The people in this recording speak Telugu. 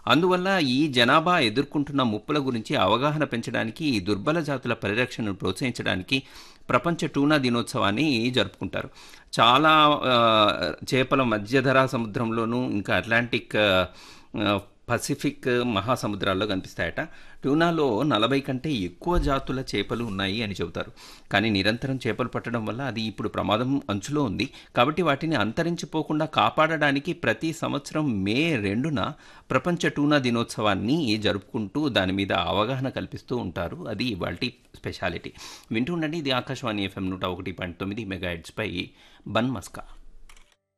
అందువల్ల ఈ జనాభా ఎదుర్కొంటున్న ముప్పుల గురించి అవగాహన పెంచడానికి ఈ దుర్బల జాతుల పరిరక్షణను ప్రోత్సహించడానికి ప్రపంచ టూనా దినోత్సవాన్ని జరుపుకుంటారు చాలా ఆ, చేపల మధ్యధరా సముద్రంలోనూ ఇంకా అట్లాంటిక్ ఆ, పసిఫిక్ మహాసముద్రాల్లో కనిపిస్తాయట ట్యూనాలో నలభై కంటే ఎక్కువ జాతుల చేపలు ఉన్నాయి అని చెబుతారు కానీ నిరంతరం చేపలు పట్టడం వల్ల అది ఇప్పుడు ప్రమాదం అంచులో ఉంది కాబట్టి వాటిని అంతరించిపోకుండా కాపాడడానికి ప్రతి సంవత్సరం మే రెండున ప్రపంచ టూనా దినోత్సవాన్ని జరుపుకుంటూ దాని మీద అవగాహన కల్పిస్తూ ఉంటారు అది ఇవాళ స్పెషాలిటీ వింటూ ఉండండి ఇది ఆకాశవాణి ఎఫ్ఎం నూట ఒకటి పాయింట్ తొమ్మిది మెగా పై బన్ మస్కా